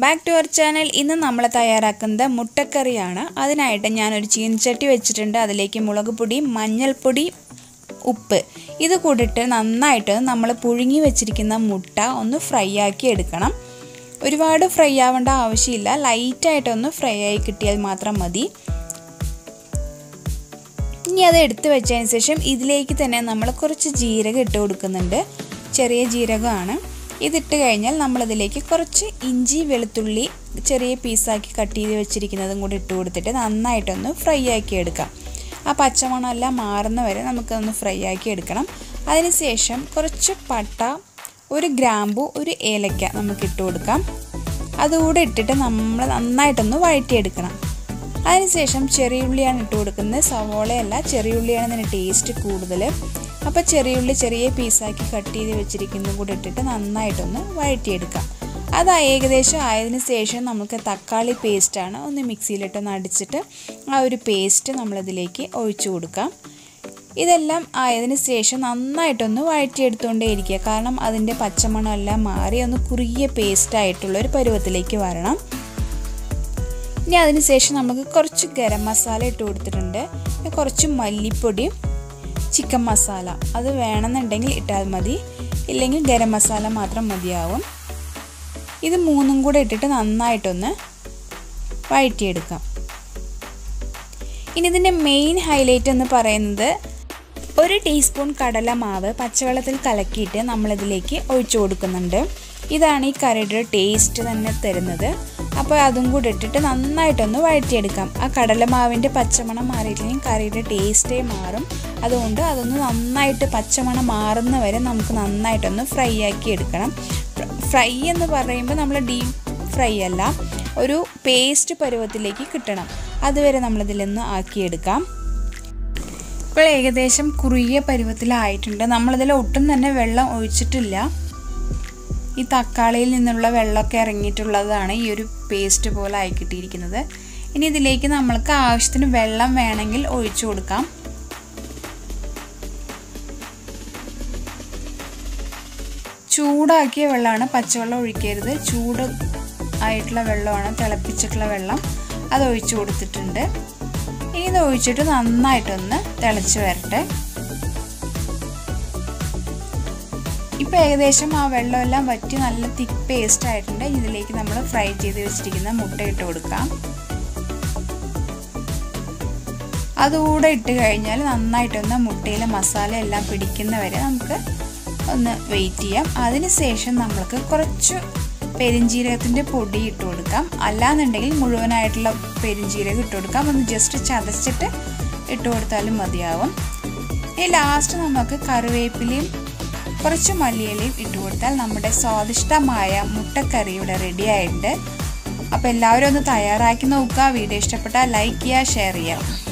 back to our channel ഇന്ന് നമ്മൾ തയ്യാറാക്കുന്നത് മുട്ടക്കറിയാണ് അതിനായിട്ട് ഞാനൊരു ചീനച്ചട്ടി വെച്ചിട്ടുണ്ട് അതിലേക്ക് മുളക് പൊടി മഞ്ഞൾപ്പൊടി ഉപ്പ് ഇത് കൂടിയിട്ട് നന്നായിട്ട് നമ്മൾ പുഴുങ്ങി വെച്ചിരിക്കുന്ന മുട്ട ഒന്ന് ഫ്രൈ ആക്കി എടുക്കണം ഒരുപാട് ഫ്രൈ ആവേണ്ട ആവശ്യമില്ല ലൈറ്റായിട്ടൊന്ന് ഫ്രൈ ആയി കിട്ടിയാൽ മാത്രം മതി ഇനി അത് എടുത്തു വെച്ചതിന് ശേഷം ഇതിലേക്ക് തന്നെ നമ്മൾ കുറച്ച് ജീരകം ഇട്ട് കൊടുക്കുന്നുണ്ട് ചെറിയ ജീരകമാണ് ഇതിട്ട് കഴിഞ്ഞാൽ നമ്മളതിലേക്ക് കുറച്ച് ഇഞ്ചി വെളുത്തുള്ളി ചെറിയ പീസാക്കി കട്ട് ചെയ്ത് വെച്ചിരിക്കുന്നതും കൂടി ഇട്ട് കൊടുത്തിട്ട് നന്നായിട്ടൊന്ന് ഫ്രൈ ആക്കി എടുക്കാം ആ പച്ചമണമെല്ലാം മാറുന്ന വരെ നമുക്കൊന്ന് ഫ്രൈ ആക്കി എടുക്കണം അതിനുശേഷം കുറച്ച് പട്ട ഒരു ഗ്രാമ്പു ഒരു ഏലക്ക നമുക്ക് ഇട്ട് കൊടുക്കാം അതുകൂടെ ഇട്ടിട്ട് നമ്മൾ നന്നായിട്ടൊന്ന് വഴറ്റിയെടുക്കണം അതിനുശേഷം ചെറിയുള്ളിയാണ് ഇട്ട് കൊടുക്കുന്നത് സവോളയല്ല ചെറിയുള്ളിയാണ് ഇതിന് ടേസ്റ്റ് കൂടുതൽ അപ്പോൾ ചെറിയുള്ളി ചെറിയ പീസാക്കി കട്ട് ചെയ്ത് വെച്ചിരിക്കുന്നതും കൂടി ഇട്ടിട്ട് നന്നായിട്ടൊന്ന് വഴറ്റിയെടുക്കാം അത് ഏകദേശം ആയതിനു ശേഷം നമുക്ക് തക്കാളി പേസ്റ്റാണ് ഒന്ന് മിക്സിയിലിട്ടൊന്ന് അടിച്ചിട്ട് ആ ഒരു പേസ്റ്റ് നമ്മളിതിലേക്ക് ഒഴിച്ചു കൊടുക്കാം ഇതെല്ലാം ആയതിനു ശേഷം നന്നായിട്ടൊന്ന് വഴറ്റിയെടുത്തുകൊണ്ടേ ഇരിക്കുക കാരണം അതിൻ്റെ പച്ചമണമെല്ലാം മാറി ഒന്ന് കുറുകിയ പേസ്റ്റായിട്ടുള്ള ഒരു പരുവത്തിലേക്ക് വരണം ഇനി അതിന് ശേഷം നമുക്ക് കുറച്ച് ഗരം മസാല ഇട്ട് കൊടുത്തിട്ടുണ്ട് കുറച്ച് മല്ലിപ്പൊടിയും ചിക്കൻ മസാല അത് വേണമെന്നുണ്ടെങ്കിൽ ഇട്ടാൽ മതി ഇല്ലെങ്കിൽ ഗരം മസാല മാത്രം മതിയാവും ഇത് മൂന്നും കൂടെ ഇട്ടിട്ട് നന്നായിട്ടൊന്ന് വഴറ്റിയെടുക്കാം ഇനി ഇതിൻ്റെ മെയിൻ ഹൈലൈറ്റ് എന്ന് പറയുന്നത് ഒരു ടീസ്പൂൺ കടലമാവ് പച്ചവെള്ളത്തിൽ കലക്കിയിട്ട് നമ്മളിതിലേക്ക് ഒഴിച്ചു കൊടുക്കുന്നുണ്ട് ഇതാണ് ഈ കറിയുടെ ടേസ്റ്റ് തന്നെ തരുന്നത് അപ്പോൾ അതും കൂടി ഇട്ടിട്ട് നന്നായിട്ടൊന്ന് വഴറ്റിയെടുക്കാം ആ കടലമാവിൻ്റെ പച്ചമണം മാറിയില്ലെങ്കിൽ കറിയുടെ ടേസ്റ്റേ മാറും അതുകൊണ്ട് അതൊന്ന് നന്നായിട്ട് പച്ചമണം മാറുന്ന വരെ നമുക്ക് നന്നായിട്ടൊന്ന് ഫ്രൈ ആക്കി എടുക്കണം ഫ്രൈ എന്ന് പറയുമ്പോൾ നമ്മൾ ഡീപ്പ് ഫ്രൈ അല്ല ഒരു പേസ്റ്റ് പരുവത്തിലേക്ക് കിട്ടണം അതുവരെ നമ്മളിതിൽ നിന്ന് ആക്കിയെടുക്കാം ഇപ്പോൾ ഏകദേശം കുറുകിയ പരുവത്തിലായിട്ടുണ്ട് നമ്മളിതിൽ ഒട്ടും തന്നെ വെള്ളം ഒഴിച്ചിട്ടില്ല ഈ തക്കാളിയിൽ നിന്നുള്ള വെള്ളമൊക്കെ ഇറങ്ങിയിട്ടുള്ളതാണ് ഈ ഒരു പേസ്റ്റ് പോലെ ആയി കിട്ടിയിരിക്കുന്നത് ഇനി ഇതിലേക്ക് നമ്മൾക്ക് ആവശ്യത്തിന് വെള്ളം വേണമെങ്കിൽ ഒഴിച്ചു കൊടുക്കാം ചൂടാക്കിയ വെള്ളമാണ് പച്ചവെള്ളം ഒഴിക്കരുത് ചൂട് ആയിട്ടുള്ള വെള്ളമാണ് തിളപ്പിച്ചിട്ടുള്ള വെള്ളം അത് ഒഴിച്ചു കൊടുത്തിട്ടുണ്ട് ഇനി ഇത് ഒഴിച്ചിട്ട് നന്നായിട്ടൊന്ന് തിളച്ച് വരട്ടെ ഇപ്പോൾ ഏകദേശം ആ വെള്ളമെല്ലാം വറ്റി നല്ല തിക്ക് പേസ്റ്റ് ആയിട്ടുണ്ട് ഇതിലേക്ക് നമ്മൾ ഫ്രൈ ചെയ്ത് വെച്ചിരിക്കുന്ന മുട്ട ഇട്ട് കൊടുക്കാം അതുകൂടെ ഇട്ട് കഴിഞ്ഞാൽ നന്നായിട്ടൊന്ന് മുട്ടയിലെ മസാല എല്ലാം പിടിക്കുന്ന വരെ നമുക്ക് ഒന്ന് വെയിറ്റ് ചെയ്യാം അതിനുശേഷം നമ്മൾക്ക് കുറച്ച് പെരിഞ്ജീരകത്തിൻ്റെ പൊടി ഇട്ട് കൊടുക്കാം അല്ലാന്നുണ്ടെങ്കിൽ മുഴുവനായിട്ടുള്ള പെരിഞ്ജീരകം ഇട്ട് കൊടുക്കാം ഒന്ന് ജസ്റ്റ് ചതച്ചിട്ട് ഇട്ട് കൊടുത്താലും മതിയാവും ഇനി ലാസ്റ്റ് നമുക്ക് കറിവേപ്പിലയും കുറച്ച് മല്ലിയിലയും ഇട്ട് കൊടുത്താൽ നമ്മുടെ സ്വാദിഷ്ടമായ മുട്ടക്കറി ഇവിടെ റെഡി ആയിട്ടുണ്ട് അപ്പോൾ എല്ലാവരും ഒന്ന് തയ്യാറാക്കി നോക്കുക വീഡിയോ ഇഷ്ടപ്പെട്ടാൽ ലൈക്ക് ചെയ്യുക ഷെയർ ചെയ്യുക